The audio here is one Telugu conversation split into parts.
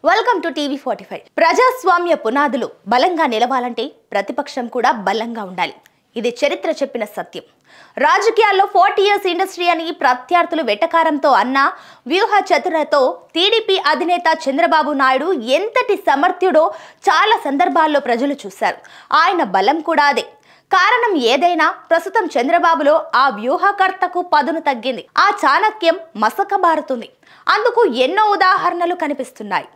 welcome to TV forty five ప్రజాస్వామ్య పునాదులు బలంగా నిలవాలంటే ప్రతిపక్షం కూడా బలంగా ఉండాలి ఇది చరిత్ర చెప్పిన సత్యం రాజకీయాల్లో ఫార్టీ ఇయర్స్ ఇండస్ట్రీ అని ప్రత్యర్థులు వెటకారంతో అన్న వ్యూహ చతురతో టీడీపీ అధినేత చంద్రబాబు నాయుడు ఎంతటి సమర్థ్యుడో చాలా సందర్భాల్లో ప్రజలు చూశారు ఆయన బలం కూడా అదే కారణం ఏదైనా ప్రస్తుతం చంద్రబాబులో ఆ వ్యూహకర్తకు పదును తగ్గింది ఆ చాణక్యం మసకబారుతుంది అందుకు ఎన్నో ఉదాహరణలు కనిపిస్తున్నాయి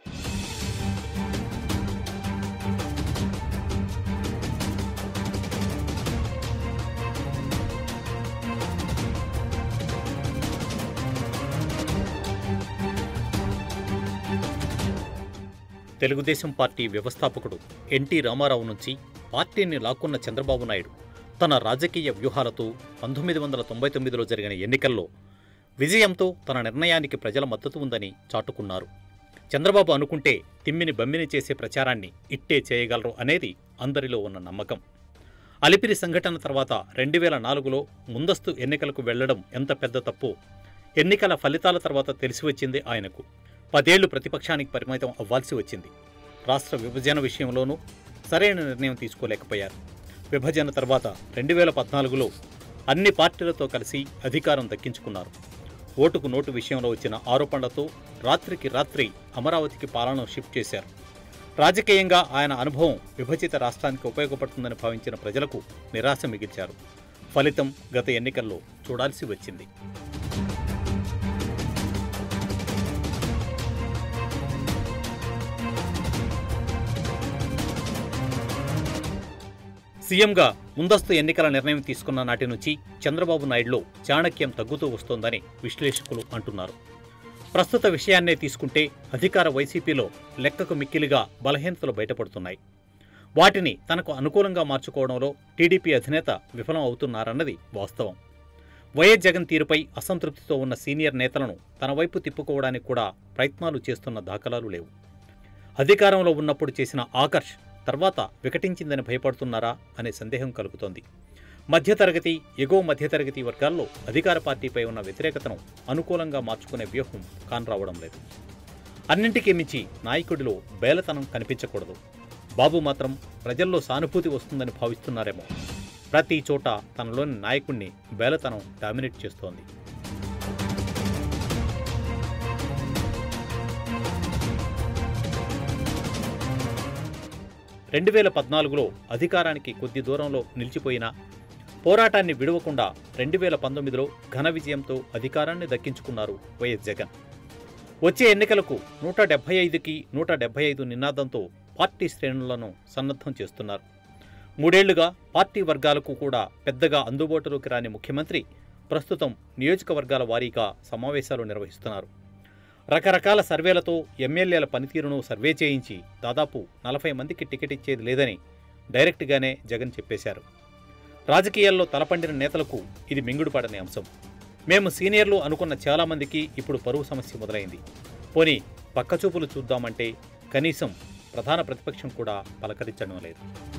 తెలుగుదేశం పార్టీ వ్యవస్థాపకుడు ఎన్టీ రామారావు నుంచి పార్టీని లాక్కున్న చంద్రబాబు నాయుడు తన రాజకీయ వ్యూహాలతో పంతొమ్మిది వందల తొంభై తొమ్మిదిలో జరిగిన ఎన్నికల్లో విజయంతో తన నిర్ణయానికి ప్రజల మద్దతు ఉందని చాటుకున్నారు చంద్రబాబు అనుకుంటే తిమ్మిని బమ్మిని చేసే ప్రచారాన్ని ఇట్టే చేయగలరు అనేది అందరిలో ఉన్న నమ్మకం అలిపిరి సంఘటన తర్వాత రెండు వేల నాలుగులో ముందస్తు ఎన్నికలకు వెళ్లడం ఎంత పెద్ద తప్పు ఎన్నికల ఫలితాల తర్వాత తెలిసి వచ్చింది ఆయనకు పదేళ్లు ప్రతిపక్షానికి పరిమితం అవ్వాల్సి వచ్చింది రాష్ట్ర విభజన విషయంలోనూ సరైన నిర్ణయం తీసుకోలేకపోయారు విభజన తర్వాత రెండు వేల పద్నాలుగులో అన్ని పార్టీలతో కలిసి అధికారం దక్కించుకున్నారు ఓటుకు నోటు విషయంలో వచ్చిన ఆరోపణలతో రాత్రికి రాత్రి అమరావతికి పాలన షిఫ్ట్ చేశారు రాజకీయంగా ఆయన అనుభవం విభజిత రాష్ట్రానికి ఉపయోగపడుతుందని భావించిన ప్రజలకు నిరాశ మిగిల్చారు ఫలితం గత ఎన్నికల్లో చూడాల్సి వచ్చింది సీఎంగా ముందస్తు ఎన్నికల నిర్ణయం తీసుకున్న నాటి నుంచి చంద్రబాబు నాయుడులో చాణక్యం తగ్గుతూ వస్తోందని విశ్లేషకులు అంటున్నారు ప్రస్తుత విషయాన్నే తీసుకుంటే అధికార వైసీపీలో లెక్కకు మిక్కిలిగా బలహీనతలు బయటపడుతున్నాయి వాటిని తనకు అనుకూలంగా మార్చుకోవడంలో టీడీపీ అధినేత విఫలం అవుతున్నారన్నది వాస్తవం వైఎస్ జగన్ తీరుపై అసంతృప్తితో ఉన్న సీనియర్ నేతలను తన వైపు తిప్పుకోవడానికి కూడా ప్రయత్నాలు చేస్తున్న దాఖలాలు లేవు అధికారంలో ఉన్నప్పుడు చేసిన ఆకర్ష్ తర్వాత వికటించిందని భయపడుతున్నారా అనే సందేహం కలుగుతోంది మధ్యతరగతి ఎగువ మధ్యతరగతి వర్గాల్లో అధికార పార్టీపై ఉన్న వ్యతిరేకతను అనుకూలంగా మార్చుకునే వ్యూహం కానరావడం లేదు అన్నింటికీ మించి నాయకుడిలో బేలతనం కనిపించకూడదు బాబు మాత్రం ప్రజల్లో సానుభూతి వస్తుందని భావిస్తున్నారేమో ప్రతి చోట తనలోని నాయకుణ్ణి బేలతనం డామినేట్ చేస్తోంది రెండు వేల పద్నాలుగులో అధికారానికి కొద్ది దూరంలో నిలిచిపోయిన పోరాటాన్ని విడవకుండా రెండు వేల పంతొమ్మిదిలో ఘన విజయంతో అధికారాన్ని దక్కించుకున్నారు వైఎస్ జగన్ వచ్చే ఎన్నికలకు నూట డెబ్బై ఐదుకి నూట డెబ్బై ఐదు నినాదంతో పార్టీ శ్రేణులను సన్నద్ధం చేస్తున్నారు మూడేళ్లుగా పార్టీ వర్గాలకు కూడా పెద్దగా అందుబాటులోకి రాని ముఖ్యమంత్రి ప్రస్తుతం నియోజకవర్గాల వారీగా సమావేశాలు నిర్వహిస్తున్నారు రకరకాల సర్వేలతో ఎమ్మెల్యేల పనితీరును సర్వే చేయించి దాదాపు నలభై మందికి టికెట్ ఇచ్చేది లేదని డైరెక్ట్గానే జగన్ చెప్పేశారు రాజకీయాల్లో తలపండిన నేతలకు ఇది మింగుడుపడని అంశం మేము సీనియర్లు అనుకున్న చాలామందికి ఇప్పుడు పరువు సమస్య మొదలైంది పోనీ పక్కచూపులు చూద్దామంటే కనీసం ప్రధాన ప్రతిపక్షం కూడా పలకరించడం లేదు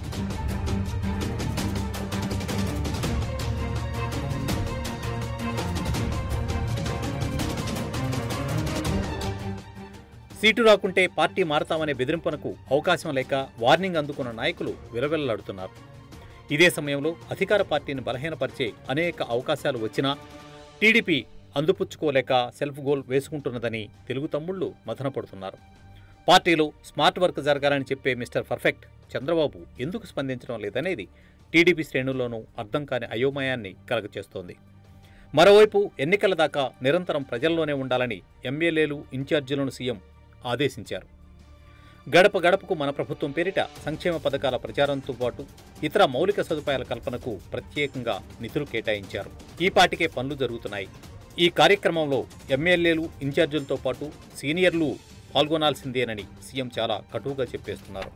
సీటు రాకుంటే పార్టీ మారతామనే బెదిరింపునకు అవకాశం లేక వార్నింగ్ అందుకున్న నాయకులు విలవిల్లాడుతున్నారు ఇదే సమయంలో అధికార పార్టీని బలహీనపరిచే అనేక అవకాశాలు వచ్చినా టీడీపీ అందుపుచ్చుకోలేక సెల్ఫ్ గోల్ వేసుకుంటున్నదని తెలుగు తమ్ముళ్లు మదనపడుతున్నారు పార్టీలో స్మార్ట్ వర్క్ జరగాలని చెప్పే మిస్టర్ పర్ఫెక్ట్ చంద్రబాబు ఎందుకు స్పందించడం లేదనేది టీడీపీ శ్రేణుల్లోనూ అర్థం కాని అయోమయాన్ని కలగచేస్తోంది మరోవైపు ఎన్నికల దాకా నిరంతరం ప్రజల్లోనే ఉండాలని ఎమ్మెల్యేలు ఇన్ఛార్జీలను సీఎం ఆదేశించారు గడప గడపకు మన ప్రభుత్వం పేరిట సంక్షేమ పథకాల ప్రచారంతో పాటు ఇతర మౌలిక సదుపాయాల కల్పనకు ప్రత్యేకంగా నిధులు కేటాయించారు ఈ పాటికే పనులు జరుగుతున్నాయి ఈ కార్యక్రమంలో ఎమ్మెల్యేలు ఇన్ఛార్జీలతో పాటు సీనియర్లు పాల్గొనాల్సిందేనని సీఎం చాలా కటువుగా చెప్పేస్తున్నారు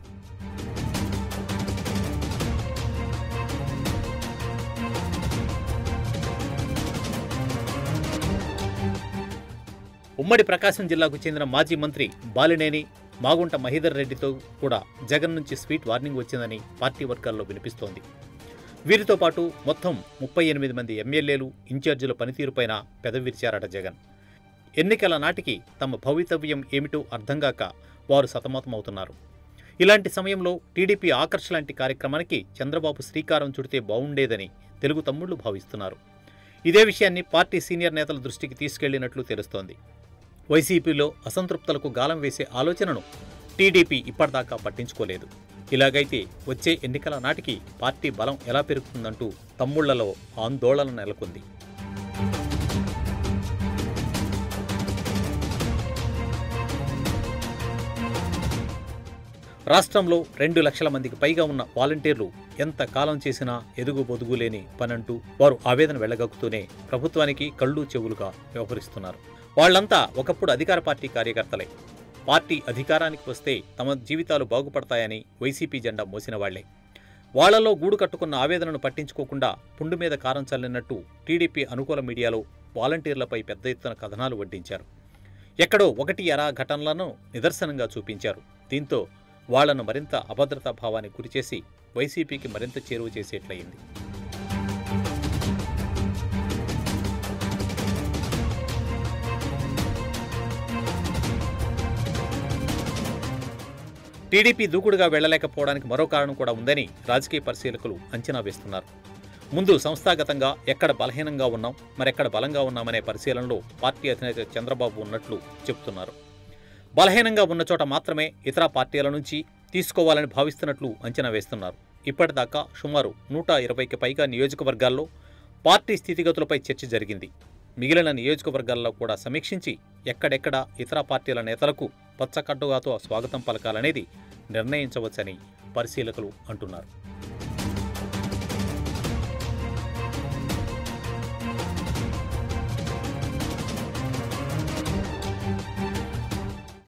ఉమ్మడి ప్రకాశం జిల్లాకు చెందిన మాజీ మంత్రి బాలినేని మాగుంట మహీధర్ రెడ్డితో కూడా జగన్ నుంచి స్వీట్ వార్నింగ్ వచ్చిందని పార్టీ వర్గాల్లో వినిపిస్తోంది వీరితో పాటు మొత్తం ముప్పై ఎనిమిది మంది ఎమ్మెల్యేలు ఇన్ఛార్జీల పనితీరుపైన పెదవిరిచారట జగన్ ఎన్నికల నాటికి తమ భవితవ్యం ఏమిటో అర్థంగాక వారు సతమతమవుతున్నారు ఇలాంటి సమయంలో టీడీపీ ఆకర్ష లాంటి కార్యక్రమానికి చంద్రబాబు శ్రీకారం చుడితే బావుండేదని తెలుగు తమ్ముళ్లు భావిస్తున్నారు ఇదే విషయాన్ని పార్టీ సీనియర్ నేతల దృష్టికి తీసుకెళ్లినట్లు తెలుస్తోంది వైసీపీలో అసంతృప్తులకు గాలం వేసే ఆలోచనను టీడీపీ ఇప్పటిదాకా పట్టించుకోలేదు ఇలాగైతే వచ్చే ఎన్నికల నాటికి పార్టీ బలం ఎలా పెరుగుతుందంటూ తమ్ముళ్లలో ఆందోళన నెలకొంది రాష్ట్రంలో రెండు లక్షల మందికి పైగా ఉన్న వాలంటీర్లు ఎంత కాలం చేసినా ఎదుగు బొదుగు లేని పనంటూ వారు ఆవేదన వెళ్ళగక్కుతూనే ప్రభుత్వానికి కళ్ళు చెవులుగా వ్యవహరిస్తున్నారు వాళ్ళంతా ఒకప్పుడు అధికార పార్టీ కార్యకర్తలే పార్టీ అధికారానికి వస్తే తమ జీవితాలు బాగుపడతాయని వైసీపీ జెండా మోసిన వాళ్లే వాళ్లలో గూడు కట్టుకున్న ఆవేదనను పట్టించుకోకుండా పుండు మీద కారం చల్లినట్టు టీడీపీ అనుకూల మీడియాలో వాలంటీర్లపై పెద్ద ఎత్తున కథనాలు వడ్డించారు ఎక్కడో ఒకటి ఎరా ఘటనలను నిదర్శనంగా చూపించారు దీంతో వాళ్లను మరింత అభద్రతా భావానికి గురిచేసి వైసీపీకి మరింత చేరువ చేసేట్లయింది టీడీపీ దూకుడుగా వెళ్లలేకపోవడానికి మరో కారణం కూడా ఉందని రాజకీయ పరిశీలకులు అంచనా వేస్తున్నారు ముందు సంస్థాగతంగా ఎక్కడ బలహీనంగా ఉన్నాం మరెక్కడ బలంగా ఉన్నామనే పరిశీలనలో పార్టీ అధినేత చంద్రబాబు ఉన్నట్లు చెబుతున్నారు బలహీనంగా ఉన్న చోట మాత్రమే ఇతర పార్టీల నుంచి తీసుకోవాలని భావిస్తున్నట్లు అంచనా వేస్తున్నారు ఇప్పటిదాకా సుమారు నూట ఇరవైకి పైగా నియోజకవర్గాల్లో పార్టీ స్థితిగతులపై చర్చ జరిగింది మిగిలిన నియోజకవర్గాల్లో కూడా సమీక్షించి ఎక్కడెక్కడ ఇతర పార్టీల నేతలకు పచ్చకడ్డుగాతో స్వాగతం పలకాలనేది నిర్ణయించవచ్చని పరిశీలకులు అంటున్నారు